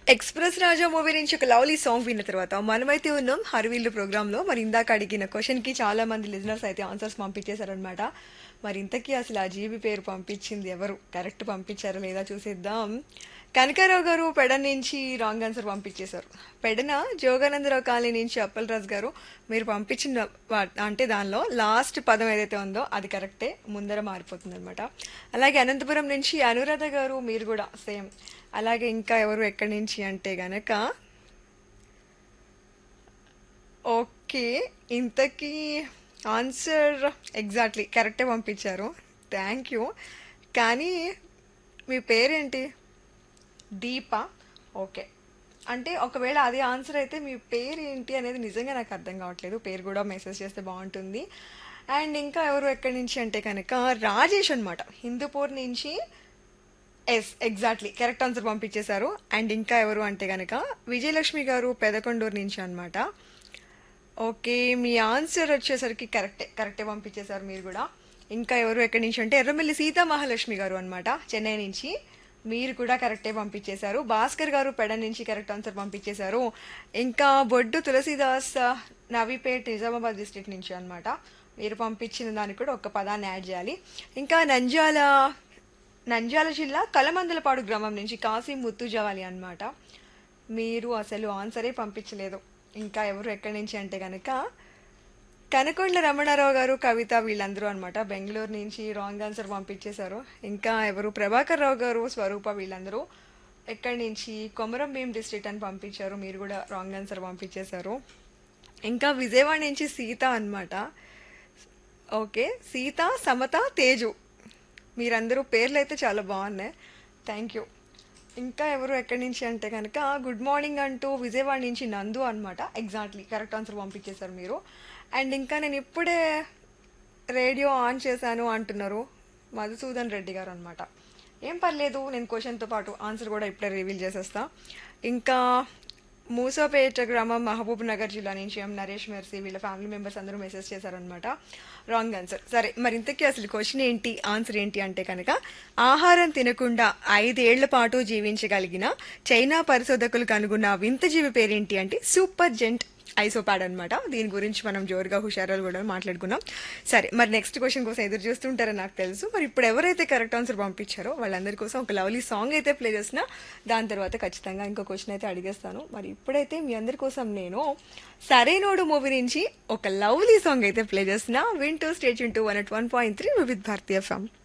express రాజా movie నుంచి ఒక lovely song విన్న తర్వాత మనమైతే ఉన్నాం హరివిల్లు ప్రోగ్రామ్ లో మరి ఇందాక అడిగిన క్వశ్చన్ కి చాలా మంది లిజనర్స్ అయితే ఆన్సర్స్ పంపించేశారనమాట మరి ఇంతకీ అసలు ఆ జీబీ పేరు పంపించింది ఎవరు కరెక్ట్ పంపించారో లేదా చూసేద్దాం కనకారావు గారు పెడ నుంచి రాంగ్ ఆన్సర్ పంపించేశారు పెడన జోగానందరావు కాలనీ నుంచి అప్పలరాజు గారు మీరు పంపించిన వా- అంటే దానిలో లాస్ట్ పదం ఏదైతే ఉందో అది కరెక్టే ముందర మారిపోతుంది అనమాట అలాగే అనంతపురం నుంచి అనురాధ గారు మీరు కూడా సేమ్ అలాగే ఇంకా ఎవరు ఎక్కడి నుంచి అంటే గనక ఓకే ఇంతకీ ఆన్సర్ ఎగ్జాక్ట్లీ కరెక్టే పంపించారు థ్యాంక్ యూ కానీ మీ పేరేంటి దీప ఓకే అంటే ఒకవేళ అదే ఆన్సర్ అయితే మీ పేరు ఏంటి అనేది నిజంగా నాకు అర్థం కావట్లేదు పేరు కూడా మెసేజ్ చేస్తే బాగుంటుంది అండ్ ఇంకా ఎవరు ఎక్కడి నుంచి అంటే కనుక రాజేష్ అనమాట హిందూపూర్ నుంచి ఎస్ ఎగ్జాక్ట్లీ కరెక్ట్ ఆన్సర్ పంపించేశారు అండ్ ఇంకా ఎవరు అంటే కనుక విజయలక్ష్మి గారు పెదకొండూరు నుంచి అనమాట ఓకే మీ ఆన్సర్ వచ్చేసరికి కరెక్టే కరెక్టే పంపించేశారు మీరు కూడా ఇంకా ఎవరు ఎక్కడి నుంచి అంటే ఎర్రమల్లి సీతా మహాలక్ష్మి గారు అనమాట చెన్నై నుంచి మీరు కూడా కరెక్టే పంపించేశారు భాస్కర్ గారు పెడ నుంచి కరెక్ట్ ఆన్సర్ పంపించేశారు ఇంకా బొడ్డు తులసీదాస్ నవీపేట్ నిజామాబాద్ డిస్ట్రిక్ట్ నుంచి అనమాట మీరు పంపించిన దానికి కూడా ఒక పదాన్ని యాడ్ చేయాలి ఇంకా నంజాల నంద్యాల జిల్లా కలమందలపాడు గ్రామం నుంచి కాశీ ముత్తుజవాలి అన్నమాట మీరు అసలు ఆన్సరే పంపించలేదు ఇంకా ఎవరు ఎక్కడి నుంచి అంటే కనుక కనకొండ రమణారావు గారు కవిత వీళ్ళందరూ అనమాట బెంగళూరు నుంచి రాంగ్ ఆన్సర్ పంపించేశారు ఇంకా ఎవరు ప్రభాకర్ రావు గారు స్వరూప వీళ్ళందరూ ఎక్కడి నుంచి కొమరం భీం డిస్ట్రిక్ట్ అని పంపించారు మీరు కూడా రాంగ్ ఆన్సర్ పంపించేశారు ఇంకా విజయవాడ నుంచి సీత అన్నమాట ఓకే సీత సమత తేజు మీరందరూ పేర్లు అయితే చాలా బాగున్నాయి థ్యాంక్ యూ ఇంకా ఎవరు ఎక్కడి నుంచి అంటే కనుక గుడ్ మార్నింగ్ అంటూ విజయవాడ నుంచి నందు అనమాట ఎగ్జాక్ట్లీ కరెక్ట్ ఆన్సర్ పంపించేశారు మీరు అండ్ ఇంకా నేను ఇప్పుడే రేడియో ఆన్ చేశాను అంటున్నారు మధుసూదన్ రెడ్డి గారు అనమాట ఏం పర్లేదు నేను క్వశ్చన్తో పాటు ఆన్సర్ కూడా ఇప్పుడే రివీల్ చేసేస్తా ఇంకా మూసాపేట గ్రామం మహబూబ్ నగర్ జిల్లా నుంచి ఎం నరేష్ మెర్సీ వీళ్ళ ఫ్యామిలీ మెంబర్స్ అందరూ మెసేజ్ చేశారనమాట రాంగ్ ఆన్సర్ సరే మరి ఇంతకీ అసలు క్వశ్చన్ ఏంటి ఆన్సర్ ఏంటి అంటే కనుక ఆహారం తినకుండా ఐదేళ్ల పాటు జీవించగలిగిన చైనా పరిశోధకులు కనుగొన్న వింత జీవి పేరేంటి అంటే సూపర్ జెంట్ ఐసోపాడ్ అనమాట దీని గురించి మనం జోరుగా హుషారాలు కూడా మాట్లాడుకున్నాం సరే మరి నెక్స్ట్ క్వశ్చన్ కోసం ఎదురు చూస్తుంటారని నాకు తెలుసు మరి ఇప్పుడు ఎవరైతే కరెక్ట్ ఆన్సర్ పంపించారో వాళ్ళందరి కోసం ఒక లవ్లీ సాంగ్ అయితే ప్లే చేసిన దాని తర్వాత ఖచ్చితంగా ఇంకో క్వశ్చన్ అయితే అడిగేస్తాను మరి ఇప్పుడైతే మీ అందరి కోసం నేను సరైనోడు మూవీ నుంచి ఒక లవ్లీ సాంగ్ అయితే ప్లే చేసిన వింటూ stage into one at one point three with భారతీయ ఫ్యామ్